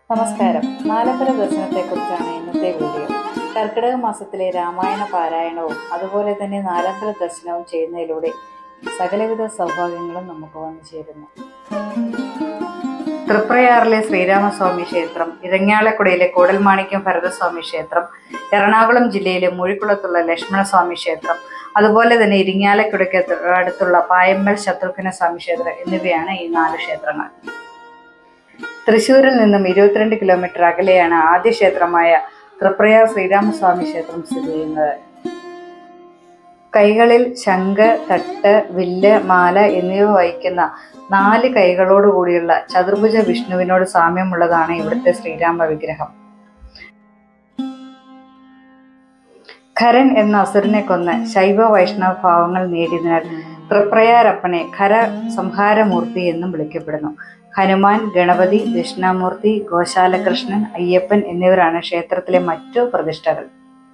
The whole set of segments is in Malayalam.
നമസ്കാരം നാലമ്പല ദർശനത്തെക്കുറിച്ചാണ് ഇന്നത്തെ വീഡിയോ കർക്കിടക മാസത്തിലെ രാമായണ പാരായണവും അതുപോലെ തന്നെ നാലമ്പല ദർശനവും ചെയ്യുന്നതിലൂടെ സകലവിധ സൗഭാഗ്യങ്ങളും നമുക്ക് വന്നു ചേരുന്നു തൃപ്രയാറിലെ ശ്രീരാമസ്വാമി ക്ഷേത്രം ഇരങ്ങാലക്കുടയിലെ കൂടൽമാണിക്യം ഭരതസ്വാമി ക്ഷേത്രം എറണാകുളം ജില്ലയിലെ മുഴിക്കുളത്തുള്ള ലക്ഷ്മണസ്വാമി ക്ഷേത്രം അതുപോലെ തന്നെ ഇരിങ്ങാലക്കുടയ്ക്ക് അടുത്തുള്ള പായമ്മൽ ശത്രുഘ്ന സ്വാമി ക്ഷേത്രം എന്നിവയാണ് ഈ നാല് ക്ഷേത്രങ്ങൾ തൃശ്ശൂരിൽ നിന്നും ഇരുപത്തിരണ്ട് കിലോമീറ്റർ അകലെയാണ് ആദ്യ ക്ഷേത്രമായ തൃപ്രയാർ ശ്രീരാമസ്വാമി ക്ഷേത്രം സ്ഥിതി ചെയ്യുന്നത് കൈകളിൽ ശംഖ് തട്ട് വില്ല് മാല എന്നിവ വഹിക്കുന്ന നാല് കൈകളോട് കൂടിയുള്ള ചതുർഭുജ വിഷ്ണുവിനോട് സാമ്യമുള്ളതാണ് ഇവിടുത്തെ ശ്രീരാമ വിഗ്രഹം ഖരൻ എന്ന അസുരനെ കൊന്ന് ശൈവ വൈഷ്ണവ ഭാവങ്ങൾ നേടിയതിനാൽ തൃപ്രയാരപ്പനെ ഖര സംഹാരമൂർത്തി എന്നും വിളിക്കപ്പെടുന്നു ഹനുമാൻ ഗണപതി ദക്ഷിണാമൂർത്തി ഗോശാലകൃഷ്ണൻ അയ്യപ്പൻ എന്നിവരാണ് ക്ഷേത്രത്തിലെ മറ്റു പ്രതിഷ്ഠകൾ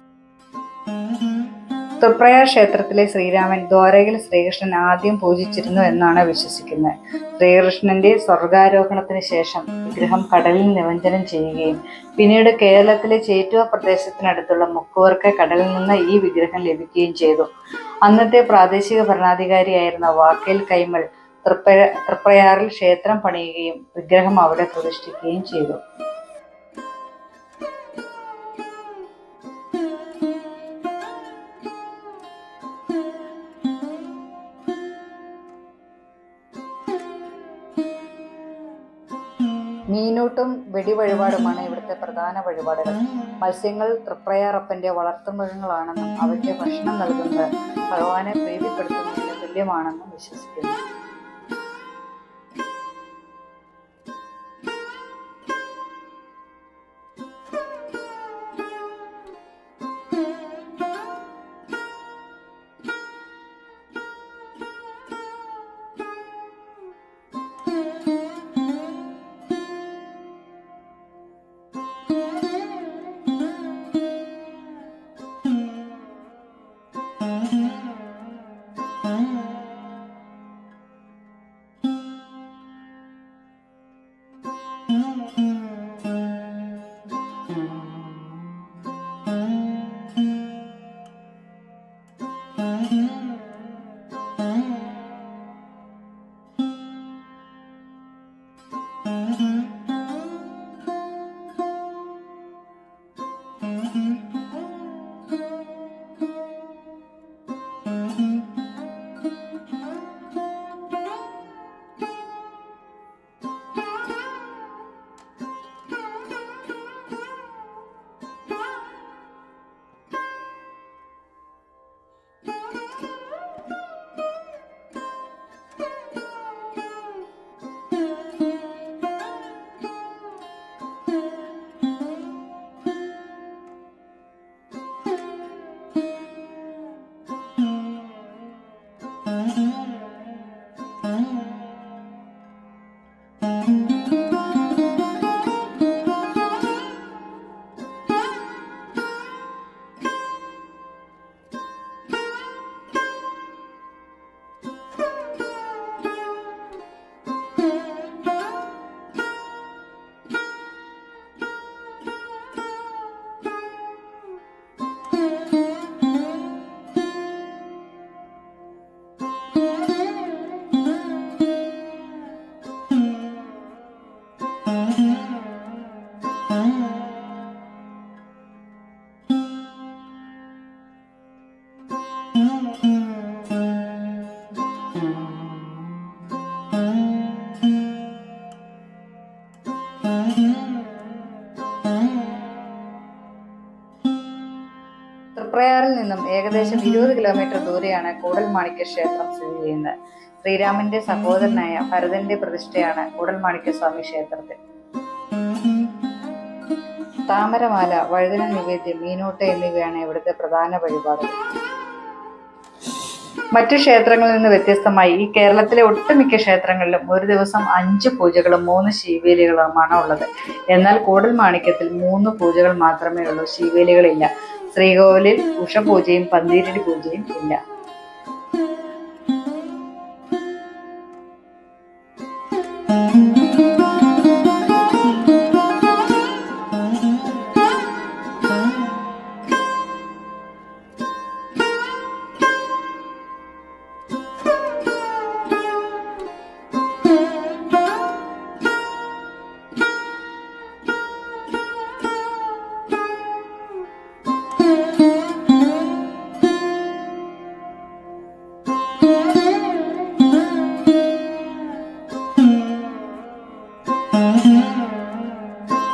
തൃപ്രയാർ ക്ഷേത്രത്തിലെ ശ്രീരാമൻ ദ്വാരകയിൽ ശ്രീകൃഷ്ണൻ ആദ്യം പൂജിച്ചിരുന്നു എന്നാണ് വിശ്വസിക്കുന്നത് ശ്രീകൃഷ്ണന്റെ സ്വർഗാരോഹണത്തിന് ശേഷം വിഗ്രഹം കടലിൽ നിമഞ്ജനം ചെയ്യുകയും പിന്നീട് കേരളത്തിലെ ചേറ്റുവ പ്രദേശത്തിനടുത്തുള്ള മുക്കുവർക്ക് കടലിൽ നിന്ന് ഈ വിഗ്രഹം ലഭിക്കുകയും ചെയ്തു അന്നത്തെ പ്രാദേശിക ഭരണാധികാരിയായിരുന്ന വാക്കേൽ കൈമൾ തൃപ്ര തൃപ്രയാറിൽ ക്ഷേത്രം പണിയുകയും വിഗ്രഹം അവിടെ പ്രതിഷ്ഠിക്കുകയും ചെയ്തു മീനൂട്ടും വെടിവഴിപാടുമാണ് ഇവിടുത്തെ പ്രധാന വഴിപാടുകൾ മത്സ്യങ്ങൾ തൃപ്രയാറപ്പന്റെ വളർത്തുമൃഗങ്ങളാണെന്നും അവയ്ക്ക് ഭക്ഷണം നൽകുന്നത് ഭഗവാനെ പ്രീതിപ്പെടുത്തുന്നതിന് തുല്യമാണെന്നും വിശ്വസിക്കുന്നു തൃപ്രയാറിൽ നിന്നും ഏകദേശം ഇരുപത് കിലോമീറ്റർ ദൂരെയാണ് കൂടൽമാണിക്യ ക്ഷേത്രം സ്ഥിതി ചെയ്യുന്നത് ശ്രീരാമന്റെ സഹോദരനായ ഭരതന്റെ പ്രതിഷ്ഠയാണ് കൂടൽമാണിക്യ സ്വാമി ക്ഷേത്രത്തിൽ താമരമാല വഴുതന നിവേദ്യം മീനൂട്ട് എന്നിവയാണ് ഇവിടുത്തെ പ്രധാന വഴിപാടുകൾ മറ്റു ക്ഷേത്രങ്ങളിൽ നിന്ന് വ്യത്യസ്തമായി ഈ കേരളത്തിലെ ഒട്ടുമിക്ക ക്ഷേത്രങ്ങളിലും ഒരു ദിവസം അഞ്ച് പൂജകളും മൂന്ന് ശീവേലികളുമാണ് ഉള്ളത് എന്നാൽ കൂടൽ മാണിക്യത്തിൽ മൂന്ന് പൂജകൾ മാത്രമേ ഉള്ളൂ ശീവേലികളില്ല ശ്രീകോവിലിൽ ഉഷപൂജയും പന്തീരടി പൂജയും ഇല്ല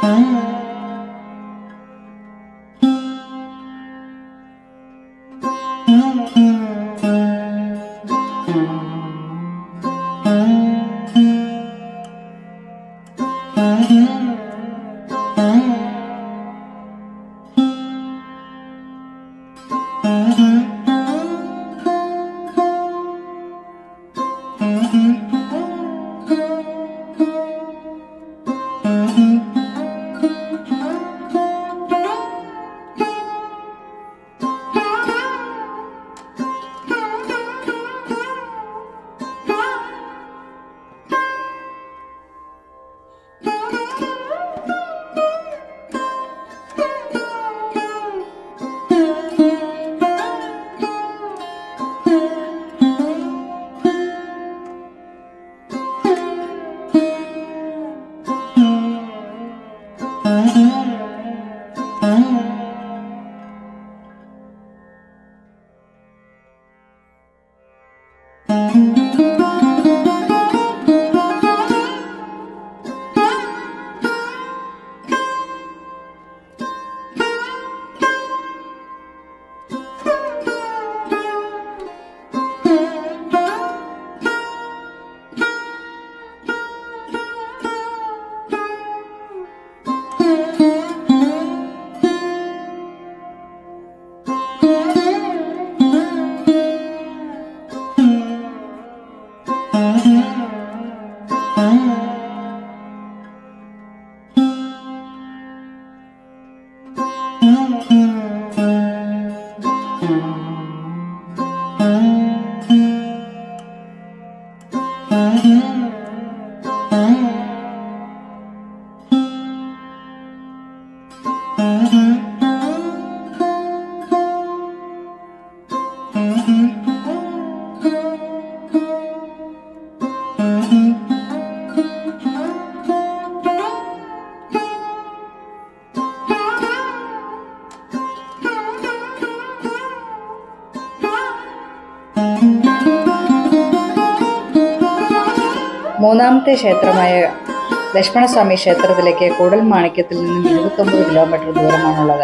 മൂന്നാമത്തെ ക്ഷേത്രമായ ലക്ഷ്മണസ്വാമി ക്ഷേത്രത്തിലേക്ക് കൂടൽ മാണിക്യത്തിൽ നിന്നും ഇരുപത്തൊമ്പത് കിലോമീറ്റർ ദൂരമാണുള്ളത്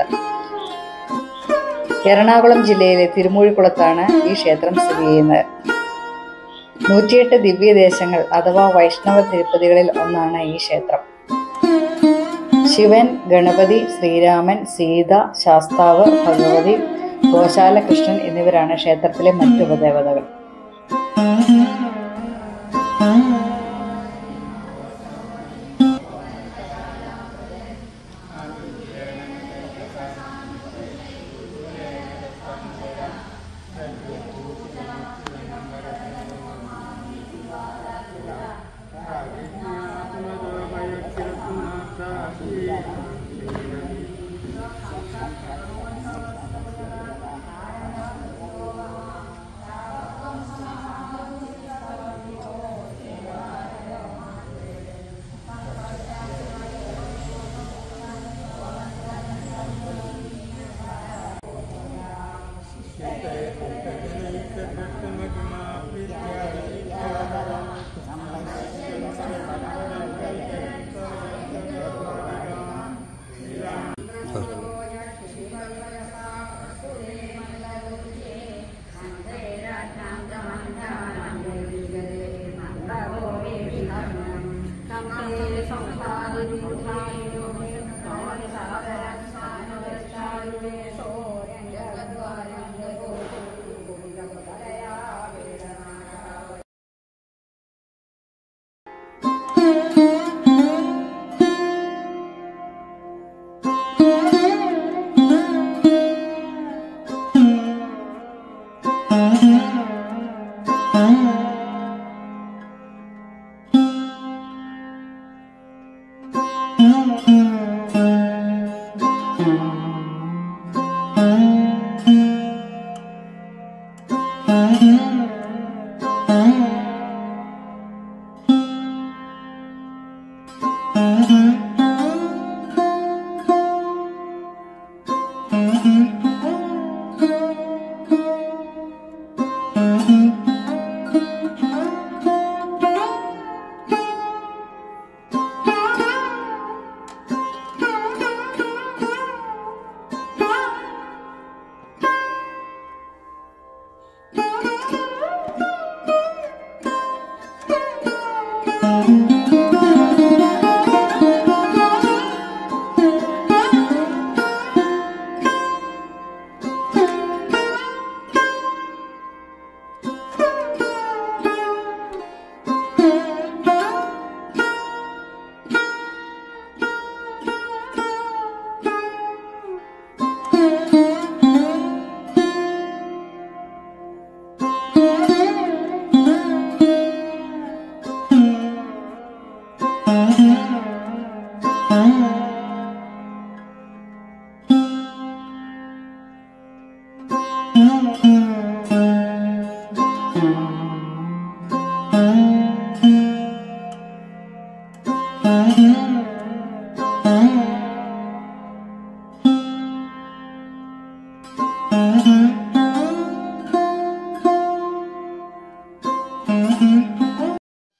എറണാകുളം ജില്ലയിലെ തിരുമൂഴിക്കുളത്താണ് ഈ ക്ഷേത്രം സ്ഥിതി ചെയ്യുന്നത് നൂറ്റിയെട്ട് ദിവ്യദേശങ്ങൾ അഥവാ വൈഷ്ണവ തിരുപ്പതികളിൽ ഒന്നാണ് ഈ ക്ഷേത്രം ശിവൻ ഗണപതി ശ്രീരാമൻ സീത ശാസ്താവ് ഭഗവതി ഗോശാല കൃഷ്ണൻ എന്നിവരാണ് ക്ഷേത്രത്തിലെ മറ്റു ഉപദേവതകൾ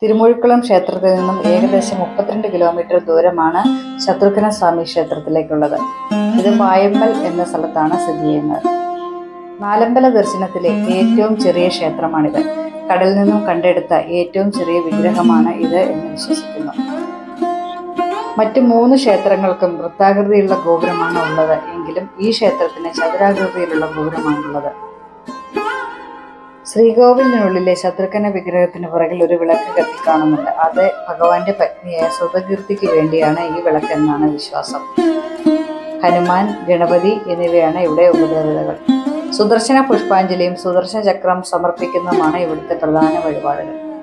തിരുമുഴിക്കുളം ക്ഷേത്രത്തിൽ നിന്നും ഏകദേശം മുപ്പത്തിരണ്ട് കിലോമീറ്റർ ദൂരമാണ് ശത്രുഘ്ന സ്വാമി ക്ഷേത്രത്തിലേക്കുള്ളത് ഇത് വായമ്പൽ എന്ന സ്ഥലത്താണ് സ്ഥിതി ചെയ്യുന്നത് നാലമ്പല ദർശനത്തിലെ ഏറ്റവും ചെറിയ ക്ഷേത്രമാണിത് കടലിൽ നിന്നും കണ്ടെടുത്ത ഏറ്റവും ചെറിയ വിഗ്രഹമാണ് ഇത് എന്ന് വിശ്വസിക്കുന്നു മറ്റു മൂന്ന് ക്ഷേത്രങ്ങൾക്കും വൃത്താകൃതിയിലുള്ള ഗോപുരമാണ് ഉള്ളത് എങ്കിലും ഈ ക്ഷേത്രത്തിന് ചതുരാകൃതിയിലുള്ള ഗോപുരമാണുള്ളത് ശ്രീകോവിലിനുള്ളിലെ ശത്രുഘ്ന വിഗ്രഹത്തിന് പുറകിൽ ഒരു വിളക്ക് കത്തിക്കാണുന്നുണ്ട് അത് ഭഗവാന്റെ പത്നിയായ സുതകീർത്തിക്ക് വേണ്ടിയാണ് ഈ വിളക്ക് എന്നാണ് വിശ്വാസം ഹനുമാൻ ഗണപതി എന്നിവയാണ് ഇവിടെ ഉപദേവതകൾ സുദർശന പുഷ്പാഞ്ജലിയും സുദർശന ചക്രം സമർപ്പിക്കുന്നതുമാണ് ഇവിടുത്തെ പ്രധാന വഴിപാടുകൾ